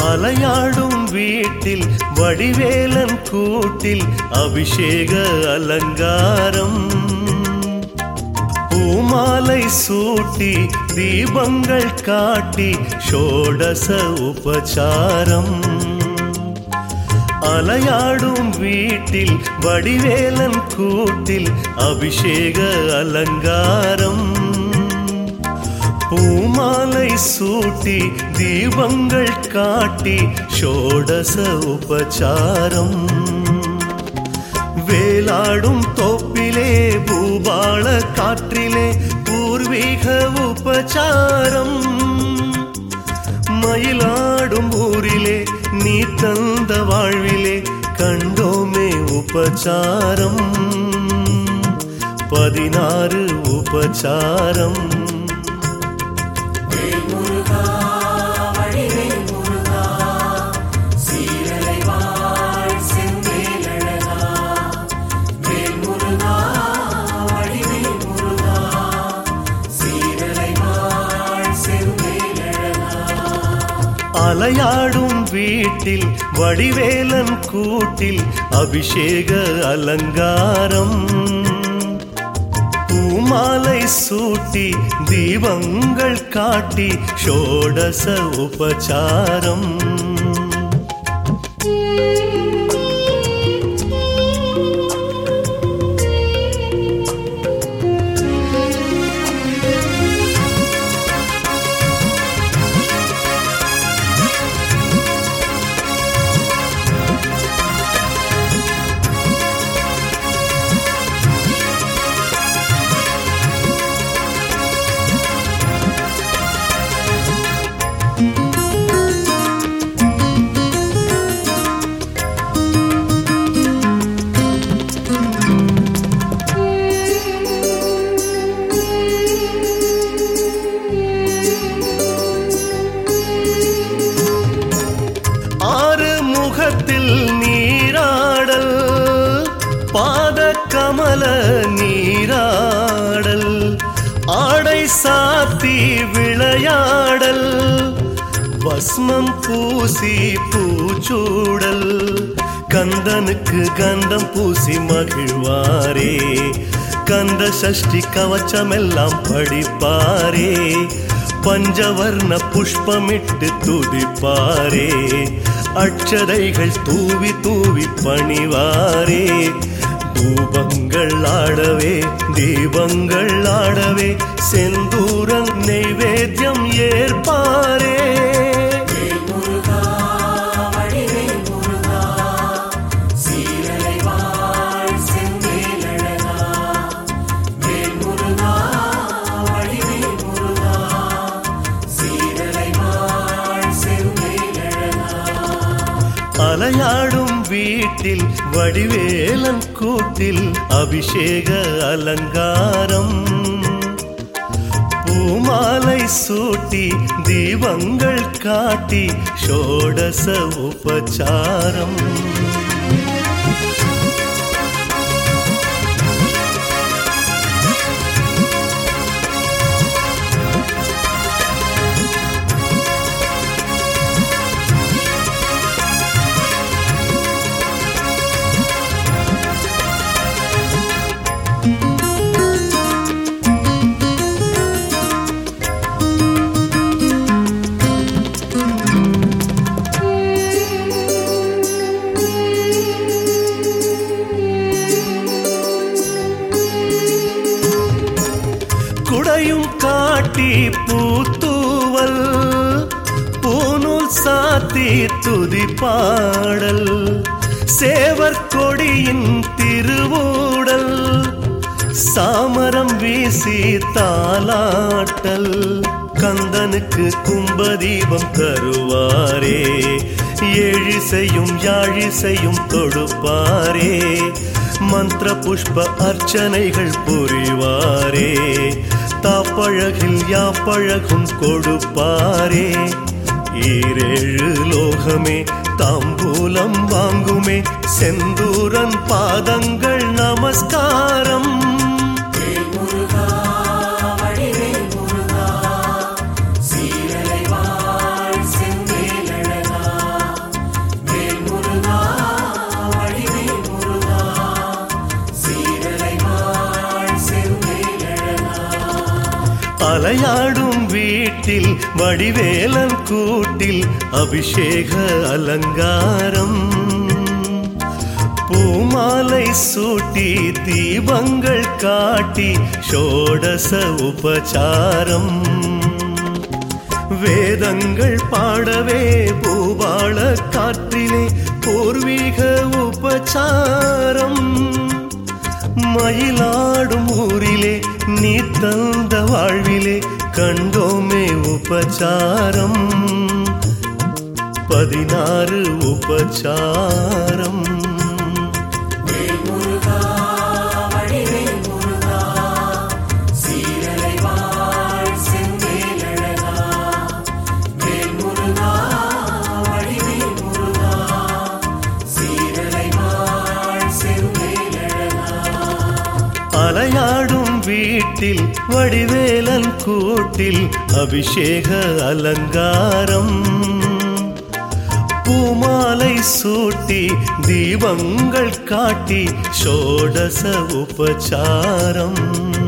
அலையாடும் வீட்டில் வடிவேலன் கூட்டில் அபிஷேக அலங்காரம் பூமாலை சூட்டி தீபங்கள் காட்டி ஷோடச உபசாரம் அலையாடும் வீட்டில் வடிவேலன் கூட்டில் அபிஷேக அலங்காரம் பூமாலை சூட்டி தீபங்கள் காட்டி ஷோடச உபசாரம் வேலாடும் தோப்பிலே பூபாள காற்றிலே பூர்வீக உபசாரம் மயிலாடும் ஊரிலே நீ தந்த வாழ்விலே கண்டோமே உபசாரம் பதினாறு உபசாரம் அலையாடும் வீட்டில் வடிவேலன் கூட்டில் அபிஷேக அலங்காரம் பூமாலை சூட்டி தீபங்கள் காட்டி ஷோடச உபசாரம் ஆறு முகத்தில் நீராடல் பாத கமல நீராடல் ஆடை சாத்தி விளையாடல் பஸ்மம் பூசி பூச்சூடல் கந்தனுக்கு கந்தம் பூசி மகிழ்வாரே கந்த சஷ்டி கவச்சமெல்லாம் படிப்பாரே பஞ்சவர்ண புஷ்பமிட்டு துதிப்பாரே அட்சதைகள் தூவி தூவி பணிவாரே தூபங்கள் ஆடவே தீபங்கள் ஆடவே செந்தூரன் நெய்வேத்தியம் ஏற்பாரே அலையாடும் வீட்டில் வடிவேலன் கூட்டில் அபிஷேக அலங்காரம் பூமாலை சூட்டி தீபங்கள் காட்டி ஷோடச உபசாரம் குடையும் காட்டி பூத்தூவல் பூநூல் சாத்தி துதி பாடல் சேவர் கொடியின் திருவூடல் சாமரம் வீசி தாலாட்டல் கந்தனுக்கு கும்பதீபம் தருவாரே ஏழிசையும் யாழிசையும் தொடுப்பாரே மந்திர புஷ்ப அர்ச்சனைகள் புரிவாரே தாப்பழகில் யாப்பழகும் கொடுப்பாரே ஈரேழு லோகமே தாம்பூலம் வாங்குமே செந்தூரன் பாதங்கள் நமஸ்காரம் சீரலை வாழ் செந்தேலழகா அலையாடும் வீட்டில் வடிவேலன் கூட்டில் அபிஷேக அலங்காரம் பூமாலை சூட்டி தீபங்கள் காட்டி ஷோடச உபசாரம் வேதங்கள் பாடவே பூபாள காற்றிலே பூர்வீக உபசாரம் மயிலாடும் ஊரிலே நீ தந்த வாழ்விலே கண்டோமே உபசாரம் பதினாறு உபசாரம் அலையாடும் வீட்டில் வடிவேலன் கூட்டில் அபிஷேக அலங்காரம் பூமாலை சூட்டி தீபங்கள் காட்டி ஷோடச உபசாரம்